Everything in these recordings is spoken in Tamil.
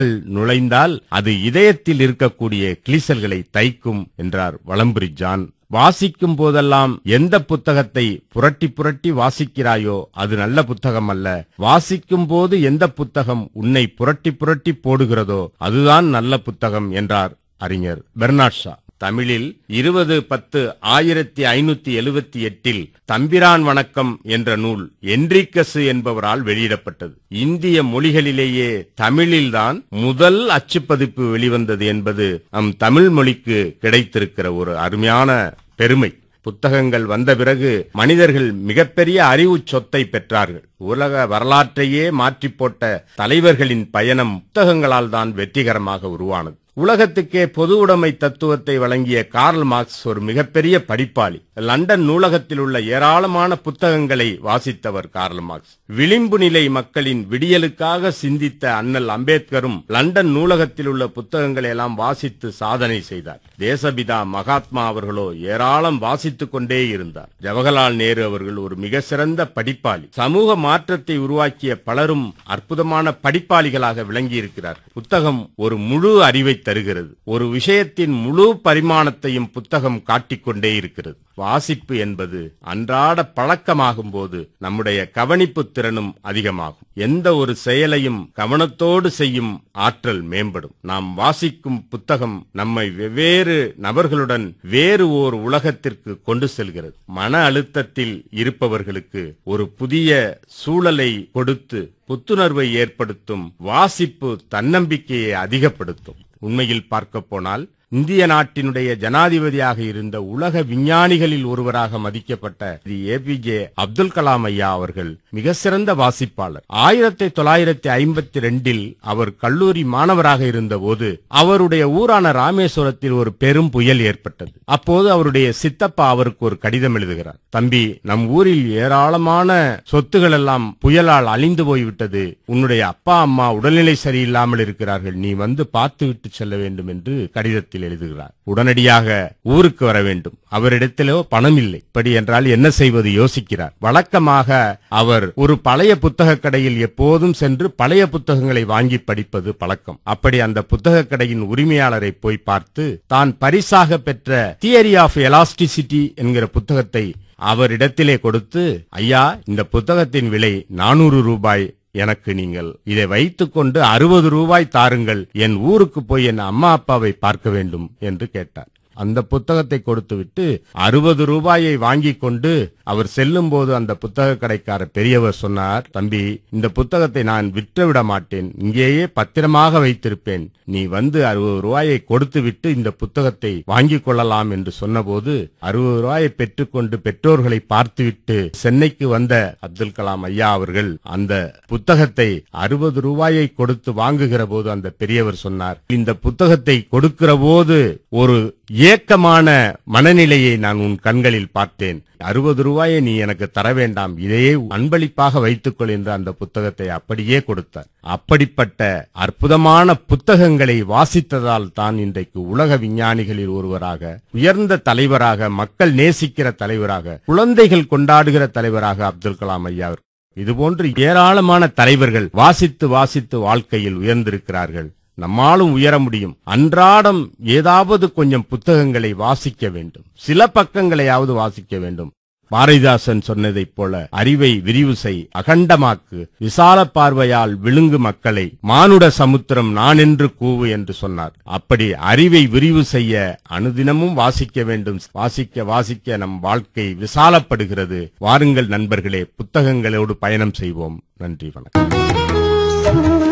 நுழைந்தால் அது இதயத்தில் இருக்கக்கூடிய கிளிசல்களை தைக்கும் என்றார் வளம்புரி ஜான் வாசிக்கும் போதெல்லாம் எந்த புத்தகத்தை புரட்டி புரட்டி வாசிக்கிறாயோ அது நல்ல புத்தகம் அல்ல வாசிக்கும் போது எந்த புத்தகம் உன்னை புரட்டி புரட்டி போடுகிறதோ அதுதான் நல்ல புத்தகம் என்றார் அறிஞர் பெர்னாட் ஷா தமிழில் இருபது பத்து ஆயிரத்தி ஐநூத்தி எழுபத்தி எட்டில் தம்பிரான் வணக்கம் என்ற நூல் என்ரிக்கசு என்பவரால் வெளியிடப்பட்டது இந்திய மொழிகளிலேயே தமிழில்தான் முதல் அச்சுப்பதிப்பு வெளிவந்தது என்பது நம் தமிழ் மொழிக்கு கிடைத்திருக்கிற ஒரு அருமையான பெருமை புத்தகங்கள் வந்த பிறகு மனிதர்கள் மிகப்பெரிய அறிவு சொத்தை பெற்றார்கள் உலக வரலாற்றையே மாற்றி போட்ட தலைவர்களின் பயணம் புத்தகங்களால் தான் வெற்றிகரமாக உருவானது உலகத்துக்கே பொது உடைமை தத்துவத்தை வழங்கிய கார்ல் மார்க்ஸ் ஒரு மிகப்பெரிய படிப்பாளி லண்டன் நூலகத்தில் உள்ள ஏராளமான புத்தகங்களை வாசித்தவர் கார்ல் மார்க்ஸ் விளிம்பு நிலை மக்களின் விடியலுக்காக சிந்தித்த அண்ணல் அம்பேத்கரும் லண்டன் நூலகத்தில் உள்ள புத்தகங்களை எல்லாம் வாசித்து சாதனை செய்தார் தேசபிதா மகாத்மா அவர்களோ ஏராளம் வாசித்துக் கொண்டே இருந்தார் ஜவஹர்லால் நேரு அவர்கள் ஒரு மிக சிறந்த படிப்பாளி சமூக மாற்றத்தை உருவாக்கிய பலரும் அற்புதமான படிப்பாளிகளாக விளங்கியிருக்கிறார் புத்தகம் ஒரு முழு அறிவை தருகிறது ஒரு விஷயத்தின் முழு பரிமாணத்தையும் புத்தகம் காட்டிக்கொண்டே இருக்கிறது வாசிப்பு என்பது அன்றாட பழக்கமாகும் போது நம்முடைய கவனிப்பு திறனும் அதிகமாகும் எந்த ஒரு செயலையும் கவனத்தோடு செய்யும் ஆற்றல் மேம்படும் நாம் வாசிக்கும் புத்தகம் நம்மை வெவ்வேறு நபர்களுடன் வேறு ஓர் உலகத்திற்கு கொண்டு செல்கிறது மன அழுத்தத்தில் இருப்பவர்களுக்கு ஒரு புதிய சூழலை கொடுத்து புத்துணர்வை ஏற்படுத்தும் வாசிப்பு தன்னம்பிக்கையை அதிகப்படுத்தும் உண்மையில் பார்க்க போனால் இந்திய நாட்டினுடைய ஜனாதிபதியாக இருந்த உலக விஞ்ஞானிகளில் ஒருவராக மதிக்கப்பட்ட தி ஏபிஜே அப்துல் கலாம் ஐயா அவர்கள் மிக சிறந்த வாசிப்பாளர் ஆயிரத்தி தொள்ளாயிரத்தி ஐம்பத்தி ரெண்டில் அவர் கல்லூரி மாணவராக இருந்தபோது அவருடைய ஊரான ராமேஸ்வரத்தில் ஒரு பெரும் புயல் ஏற்பட்டது அப்போது அவருடைய சித்தப்பா அவருக்கு ஒரு கடிதம் எழுதுகிறார் தம்பி நம் ஊரில் ஏராளமான சொத்துகள் எல்லாம் புயலால் அழிந்து போய்விட்டது உன்னுடைய அப்பா அம்மா உடல்நிலை சரியில்லாமல் இருக்கிறார்கள் நீ வந்து பார்த்து விட்டு செல்ல வேண்டும் என்று கடிதத்தில் எழுதுகிறார் உடனடியாக ஊருக்கு வர வேண்டும் அவரிடத்திலோ பணம் இல்லை இப்படி என்றால் என்ன செய்வது யோசிக்கிறார் வழக்கமாக அவர் ஒரு பழைய புத்தக கடையில் எப்போதும் சென்று பழைய புத்தகங்களை வாங்கி படிப்பது பழக்கம் அப்படி அந்த புத்தக கடையின் உரிமையாளரை போய் பார்த்து தான் பரிசாக பெற்ற தியரி ஆஃப் எலாஸ்டிசிட்டி என்கிற புத்தகத்தை அவரிடத்திலே கொடுத்து ஐயா இந்த புத்தகத்தின் விலை நானூறு ரூபாய் எனக்கு நீங்கள் இதை வைத்துக்கொண்டு அறுபது ரூபாய் தாருங்கள் என் ஊருக்கு போய் என் அம்மா அப்பாவை பார்க்க வேண்டும் என்று கேட்டார் அந்த புத்தகத்தை கொடுத்துவிட்டு அறுபது ரூபாயை வாங்கி கொண்டு அவர் செல்லும் போது அந்த புத்தக கடைக்கார பெரியவர் சொன்னார் தம்பி இந்த புத்தகத்தை நான் விற்றுவிட மாட்டேன் இங்கேயே பத்திரமாக வைத்திருப்பேன் நீ வந்து அறுபது ரூபாயை கொடுத்து விட்டு இந்த புத்தகத்தை வாங்கிக் கொள்ளலாம் என்று சொன்னபோது அறுபது ரூபாயை பெற்றுக்கொண்டு பெற்றோர்களை பார்த்துவிட்டு சென்னைக்கு வந்த அப்துல் கலாம் ஐயா அவர்கள் அந்த புத்தகத்தை அறுபது ரூபாயை கொடுத்து வாங்குகிற போது அந்த பெரியவர் சொன்னார் இந்த புத்தகத்தை கொடுக்கிற போது ஒரு ஏக்கமான மனநிலையை நான் உன் கண்களில் பார்த்தேன் அறுபது ரூபாயை நீ எனக்கு தர வேண்டாம் இதையே அன்பளிப்பாக வைத்துக்கொள் என்று அந்த புத்தகத்தை அப்படியே கொடுத்தார் அப்படிப்பட்ட அற்புதமான புத்தகங்களை வாசித்ததால் தான் இன்றைக்கு உலக விஞ்ஞானிகளில் ஒருவராக உயர்ந்த தலைவராக மக்கள் நேசிக்கிற தலைவராக குழந்தைகள் கொண்டாடுகிற தலைவராக அப்துல் கலாம் ஐயா இதுபோன்று ஏராளமான தலைவர்கள் வாசித்து வாசித்து வாழ்க்கையில் உயர்ந்திருக்கிறார்கள் நம்மாலும் உயர முடியும் அன்றாடம் ஏதாவது கொஞ்சம் புத்தகங்களை வாசிக்க வேண்டும் சில பக்கங்களையாவது வாசிக்க வேண்டும் பாரதிதாசன் சொன்னதைப் போல அறிவை விரிவு செய் அகண்டமாக்கு விசால பார்வையால் விழுங்கு மக்களை மானுட சமுத்திரம் நான் என்று கூவு என்று சொன்னார் அப்படி அறிவை விரிவு செய்ய அனுதினமும் வாசிக்க வேண்டும் வாசிக்க வாசிக்க நம் வாழ்க்கை விசாலப்படுகிறது வாருங்கள் நண்பர்களே புத்தகங்களோடு பயணம் செய்வோம் நன்றி வணக்கம்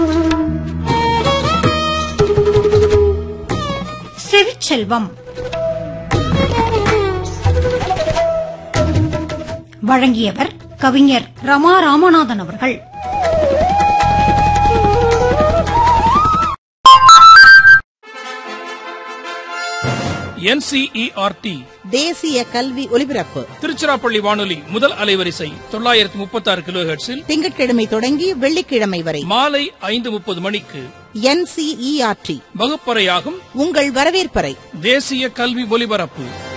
செவிச்செல்வம் வழங்கியவர் கவிஞர் ரமா ராமநாதன் அவர்கள் என்சிஇஆர்டி தேசிய கல்வி ஒலிபரப்பு திருச்சிராப்பள்ளி வானொலி முதல் அலைவரிசை தொள்ளாயிரத்தி முப்பத்தி ஆறு கிலோ ஹெர்ட்ஸில் திங்கட்கிழமை தொடங்கி வெள்ளிக்கிழமை வரை மாலை ஐந்து முப்பது மணிக்கு என்சிஇஆர்டி வகுப்பறையாகும் உங்கள் வரவேற்பறை தேசிய கல்வி ஒலிபரப்பு